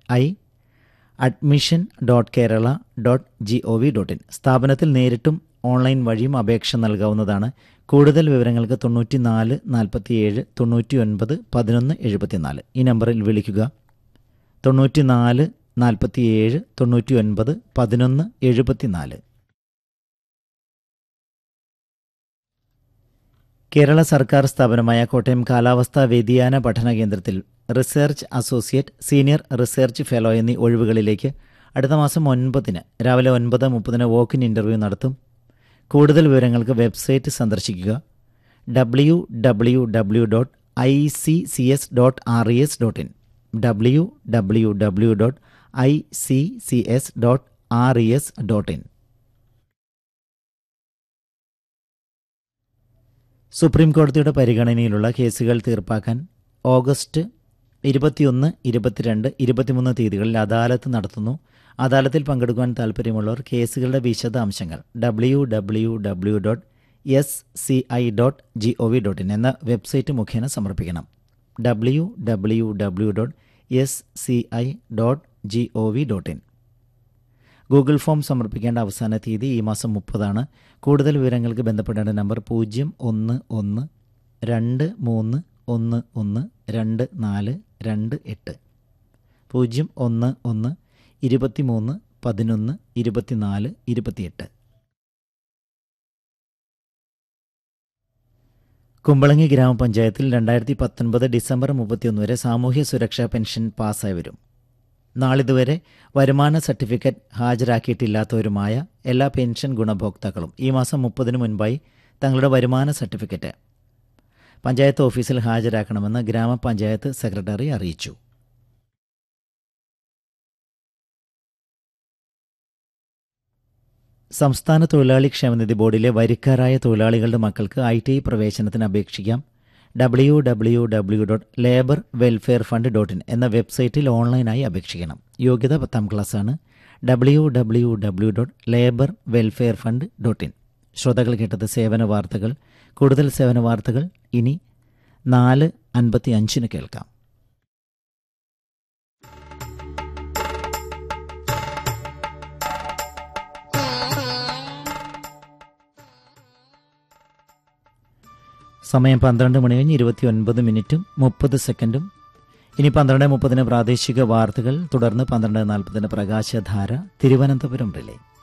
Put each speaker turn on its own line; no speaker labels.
I admission dot Kerala dot G O V dot in സ്ഥാപനത്തിൽ നേരിട്ടും online വഴിയും അപേക്ഷ നൽകാവുന്നതാണ് കൂടുതൽ വിവരങ്ങൾക്ക് തൊണ്ണൂറ്റി നാല് നാൽപ്പത്തിയേഴ് തൊണ്ണൂറ്റി ഒൻപത് പതിനൊന്ന് എഴുപത്തിനാല് ഈ നമ്പറിൽ വിളിക്കുക തൊണ്ണൂറ്റി നാല് നാൽപ്പത്തിയേഴ് തൊണ്ണൂറ്റി ഒൻപത് പതിനൊന്ന് എഴുപത്തിനാല് കേരള സർക്കാർ സ്ഥാപനമായ കോട്ടയം കാലാവസ്ഥാ വ്യതിയാന പഠന കേന്ദ്രത്തിൽ research associate senior research fellow എന്നീ ഒഴിവുകളിലേക്ക് അടുത്ത മാസം ഒൻപതിന് രാവിലെ ഒൻപത് മുപ്പതിന് വോക്കിൻ ഇൻ്റർവ്യൂ നടത്തും കൂടുതൽ വിവരങ്ങൾക്ക് വെബ്സൈറ്റ് സന്ദർശിക്കുക W W W dot I C C S dot R E S dot in W W W dot I C C S dot R E S dot in supreme കോടതിയുടെ പരിഗണനയിലുള്ള കേസുകൾ തീർപ്പാക്കാൻ August ഇരുപത്തിയൊന്ന് ഇരുപത്തിരണ്ട് ഇരുപത്തിമൂന്ന് തീയതികളിൽ അദാലത്ത് നടത്തുന്നു അദാലത്തിൽ പങ്കെടുക്കുവാൻ താൽപ്പര്യമുള്ളവർ കേസുകളുടെ വിശദാംശങ്ങൾ W W W dot S C I dot G O V dot in എന്ന വെബ്സൈറ്റ് മുഖേന സമർപ്പിക്കണം W W W dot S C I dot G O V dot in Google form സമർപ്പിക്കേണ്ട അവസാന തീയതി ഈ മാസം മുപ്പതാണ് കൂടുതൽ വിവരങ്ങൾക്ക് ബന്ധപ്പെടേണ്ട നമ്പർ പൂജ്യം ഒന്ന് ഒന്ന് രണ്ട് മൂന്ന് ഒന്ന് ഒന്ന് രണ്ട് നാല് രണ്ട് എട്ട് പൂജ്യം ഒന്ന് ഒന്ന് ഇരുപത്തിമൂന്ന് പതിനൊന്ന് ഇരുപത്തിനാല് ഇരുപത്തിയെട്ട് കുമ്പളങ്ങി ഗ്രാമപഞ്ചായത്തിൽ രണ്ടായിരത്തി പത്തൊൻപത് ഡിസംബർ മുപ്പത്തിയൊന്ന് വരെ സാമൂഹ്യ സുരക്ഷാ പെൻഷൻ പാസ്സായി വരും നാളിതുവരെ വരുമാന സർട്ടിഫിക്കറ്റ് ഹാജരാക്കിയിട്ടില്ലാത്തവരുമായ എല്ലാ പെൻഷൻ ഗുണഭോക്താക്കളും ഈ മാസം മുപ്പതിന് മുൻപായി തങ്ങളുടെ വരുമാന സർട്ടിഫിക്കറ്റ് പഞ്ചായത്ത് ഓഫീസിൽ ഹാജരാക്കണമെന്ന് ഗ്രാമപഞ്ചായത്ത് സെക്രട്ടറി അറിയിച്ചു സംസ്ഥാന തൊഴിലാളി ക്ഷേമനിധി ബോർഡിലെ വരിക്കാരായ തൊഴിലാളികളുടെ മക്കൾക്ക് ഐ ടി ഐ പ്രവേശനത്തിന് അപേക്ഷിക്കാം W W W dot labour welfare fund dot in എന്ന വെബ്സൈറ്റിൽ ഓൺലൈനായി അപേക്ഷിക്കണം യോഗ്യത പത്താം ക്ലാസ്സാണ് W W W dot labour welfare fund dot in ശ്രോതാക്കൾ കേട്ടത് സേവന വാർത്തകൾ കൂടുതൽ സേവന വാർത്തകൾ ഇനി നാല് അൻപത്തി അഞ്ചിന് കേൾക്കാം സമയം പന്ത്രണ്ട് മണി കഴിഞ്ഞ് ഇരുപത്തി ഒൻപത് മിനിറ്റും മുപ്പത് സെക്കൻഡും ഇനി പന്ത്രണ്ട് മുപ്പതിന് പ്രാദേശിക വാർത്തകൾ തുടർന്ന് പന്ത്രണ്ട് നാൽപ്പതിന് പ്രകാശധാര തിരുവനന്തപുരം റിലേ